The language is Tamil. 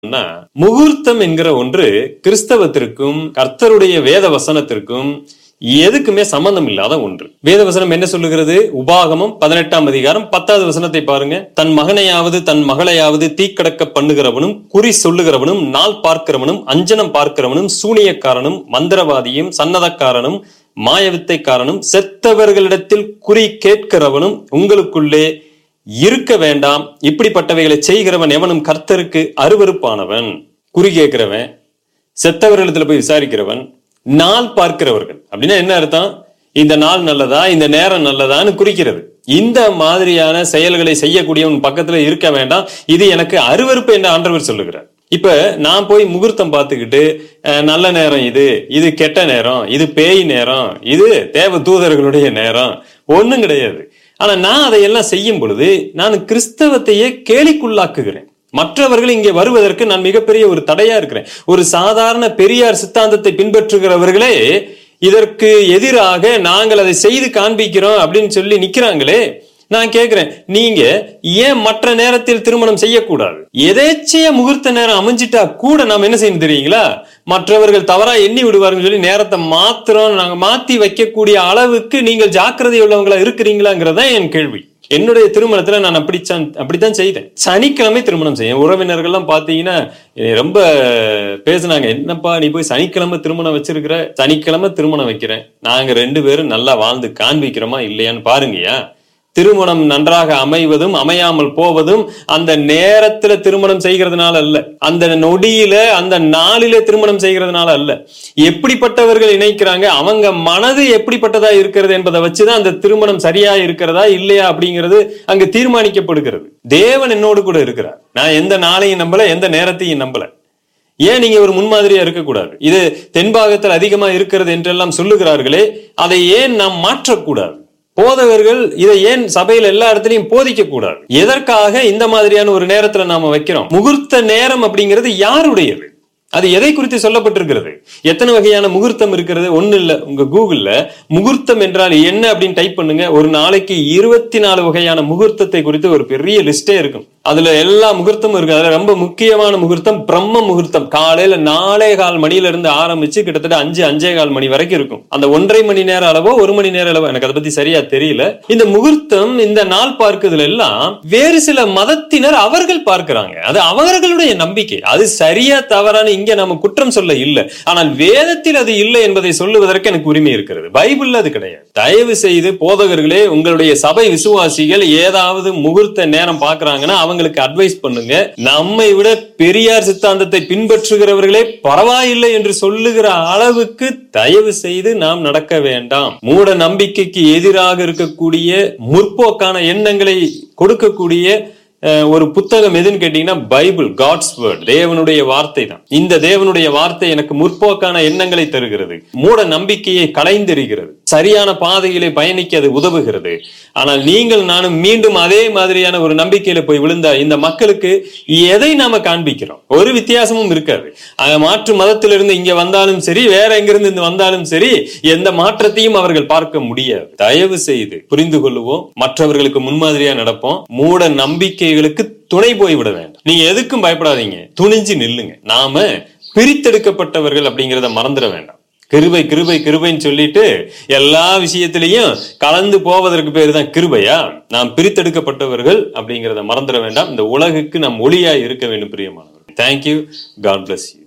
என்னன்னா, முகூர்த்தம் என்கிற ஒன்று கிறிஸ்தவத்திற்கும் கர்த்தருடைய வேத வசனத்திற்கும் எதுக்குமே சம்பந்தம் இல்லாத ஒன்று வேத வசனம் என்ன சொல்லுகிறது உபாகமம் பதினெட்டாம் அதிகாரம் பத்தாவது வசனத்தை பாருங்க தன் மகனையாவது தன் மகளையாவது தீக்கடக்க பண்ணுகிறவனும் குறி சொல்லுகிறவனும் நாள் பார்க்கிறவனும் அஞ்சனம் பார்க்கிறவனும் சூனியக்காரனும் மந்திரவாதியும் சன்னதக்காரனும் மாயவித்தைக்காரனும் செத்தவர்களிடத்தில் குறி கேட்கிறவனும் உங்களுக்குள்ளே இருக்க வேண்டாம் இப்படிப்பட்டவைகளை செய்கிறவன் எவனும் கர்த்தருக்கு அருவருப்பானவன் குறி கேட்கிறவன் செத்தவர்களிடத்துல போய் விசாரிக்கிறவன் நாள் பார்க்கிறவர்கள் அப்படின்னா என்ன அர்த்தம் இந்த நாள் நல்லதா இந்த நேரம் நல்லதான்னு குறிக்கிறது இந்த மாதிரியான செயல்களை செய்யக்கூடியவன் பக்கத்துல இருக்க வேண்டாம் இது எனக்கு அருவருப்பு என்று ஆண்டவர் சொல்லுகிறார் இப்ப நான் போய் முகூர்த்தம் பார்த்துக்கிட்டு அஹ், நல்ல நேரம் இது இது கெட்ட நேரம் இது பேய் நேரம் இது தேவ தூதர்களுடைய நேரம் ஒண்ணும் கிடையாது ஆனா நான் அதையெல்லாம் செய்யும் பொழுது நான் கிறிஸ்தவத்தையே கேலிக்குள்ளாக்குகிறேன் மற்றவர்கள் இங்கே வருவதற்கு நான் மிகப்பெரிய ஒரு தடையா இருக்கிறேன் ஒரு சாதாரண பெரியார் சித்தாந்தத்தை பின்பற்றுகிறவர்களே இதற்கு எதிராக நாங்கள் அதை செய்து காண்பிக்கிறோம் அப்படின்னு சொல்லி நிக்கிறாங்களே நான் கேக்குறேன் நீங்க ஏன் மற்ற நேரத்தில் திருமணம் செய்யக்கூடாது எதேச்சைய முகூர்த்த நேரம் அமைஞ்சிட்டா கூட நாம் என்ன செய்யணும் தெரியுங்களா மற்றவர்கள் தவறா எண்ணி விடுவார்கள் சொல்லி நேரத்தை மாத்திரம் நாங்க மாத்தி வைக்கக்கூடிய அளவுக்கு நீங்கள் ஜாக்கிரதை உள்ளவங்களா இருக்கிறீங்களாங்கிறதா என் கேள்வி என்னுடைய திருமணத்துல நான் அப்படித்தான் அப்படித்தான் செய்தேன் சனிக்கிழமை திருமணம் செய்ய உறவினர்கள்லாம் பாத்தீங்கன்னா என்னை ரொம்ப பேசுனாங்க என்னப்பா நீ போய் சனிக்கிழமை திருமணம் வச்சிருக்கிற சனிக்கிழமை திருமணம் வைக்கிறேன் நாங்க ரெண்டு பேரும் நல்லா வாழ்ந்து காண்பிக்கிறோமா இல்லையான்னு பாருங்கயா திருமணம் நன்றாக அமைவதும் அமையாமல் போவதும் அந்த நேரத்துல திருமணம் செய்கிறதுனால அல்ல அந்த நொடியில அந்த நாளில திருமணம் செய்கிறதுனால அல்ல எப்படிப்பட்டவர்கள் இணைக்கிறாங்க அவங்க மனது எப்படிப்பட்டதா இருக்கிறது என்பதை வச்சுதான் அந்த திருமணம் சரியா இருக்கிறதா இல்லையா அப்படிங்கிறது அங்க தீர்மானிக்கப்படுகிறது தேவன் என்னோடு கூட இருக்கிறார் நான் எந்த நாளையும் நம்பல எந்த நேரத்தையும் நம்பல ஏன் நீங்க ஒரு முன்மாதிரியா இருக்கக்கூடாது இது தென்பாகத்தில் அதிகமா இருக்கிறது என்றெல்லாம் சொல்லுகிறார்களே அதை ஏன் நாம் மாற்றக்கூடாது போதகர்கள் இதை ஏன் சபையில எல்லா இடத்துலயும் போதிக்க கூடாது எதற்காக இந்த மாதிரியான ஒரு நேரத்துல நாம வைக்கிறோம் முகூர்த்த நேரம் அப்படிங்கிறது யாருடையது அது எதை குறித்து சொல்லப்பட்டிருக்கிறது எத்தனை வகையான முகூர்த்தம் இருக்கிறது ஒண்ணு இல்ல உங்க கூகுள்ல முகூர்த்தம் என்றால் என்ன அப்படின்னு டைப் பண்ணுங்க ஒரு நாளைக்கு இருபத்தி நாலு வகையான முகூர்த்தத்தை குறித்து ஒரு பெரிய லிஸ்டே இருக்கும் அதுல எல்லா முகூர்த்தமும் இருக்கு அதுல ரொம்ப முக்கியமான முகூர்த்தம் பிரம்ம முகூர்த்தம் காலையில நாலே கால் மணில இருந்து ஆரம்பிச்சு கிட்டத்தட்ட அஞ்சு அஞ்சே கால் மணி வரைக்கும் இருக்கும் அந்த ஒன்றரை மணி நேர அளவோ ஒரு மணி நேர அளவோ எனக்கு அதை பத்தி சரியா தெரியல இந்த முகூர்த்தம் இந்த நாள் பார்க்குதுல எல்லாம் வேறு சில மதத்தினர் அவர்கள் பார்க்கிறாங்க அது அவர்களுடைய நம்பிக்கை அது சரியா தவறான இங்க நம்ம குற்றம் சொல்ல இல்லை ஆனால் வேதத்தில் அது இல்லை என்பதை சொல்லுவதற்கு எனக்கு உரிமை இருக்கிறது பைபிள்ல அது கிடையாது தயவு செய்து போதகர்களே உங்களுடைய சபை விசுவாசிகள் ஏதாவது முகூர்த்த நேரம் பார்க்கறாங்கன்னா அவங்களுக்கு அட்வைஸ் பண்ணுங்க நம்மை விட பெரியார் சித்தாந்தத்தை பின்பற்றுகிறவர்களே பரவாயில்லை என்று சொல்லுகிற அளவுக்கு தயவு செய்து நாம் நடக்க வேண்டாம் மூட நம்பிக்கைக்கு எதிராக இருக்கக்கூடிய முற்போக்கான எண்ணங்களை கொடுக்கக்கூடிய அஹ், ஒரு புத்தகம் எதுன்னு கேட்டீங்கன்னா பைபிள் காட்ஸ் வேர்ட் தேவனுடைய வார்த்தை தான் இந்த தேவனுடைய வார்த்தை எனக்கு முற்போக்கான எண்ணங்களை தருகிறது மூட நம்பிக்கையை களைந்தெறிகிறது சரியான பாதையிலே பயணிக்க அது உதவுகிறது ஆனால் நீங்கள் நானும் மீண்டும் அதே மாதிரியான ஒரு நம்பிக்கையில போய் விழுந்தா இந்த மக்களுக்கு எதை நாம காண்பிக்கிறோம் ஒரு வித்தியாசமும் இருக்காது அங்க மாற்று மதத்திலிருந்து இங்க வந்தாலும் சரி வேற எங்கிருந்து இங்க வந்தாலும் சரி எந்த மாற்றத்தையும் அவர்கள் பார்க்க முடியாது தயவு செய்து புரிந்து கொள்ளுவோம் மற்றவர்களுக்கு முன்மாதிரியா நடப்போம் மூட நம்பிக்கைகளுக்கு துணை போய்விட வேண்டாம் நீங்க எதுக்கும் பயப்படாதீங்க துணிஞ்சு நில்லுங்க நாம பிரித்தெடுக்கப்பட்டவர்கள் அப்படிங்கிறத மறந்துட வேண்டாம் கிருபை கிருபை கிருபைன்னு சொல்லிட்டு எல்லா விஷயத்திலையும் கலந்து போவதற்கு பேர் தான் கிருபையா நாம் பிரித்தெடுக்கப்பட்டவர்கள் அப்படிங்கிறத மறந்துட வேண்டாம் இந்த உலகுக்கு நாம் ஒளியா இருக்க வேண்டும் பிரியமானவர்கள் தேங்க்யூ காட் bless you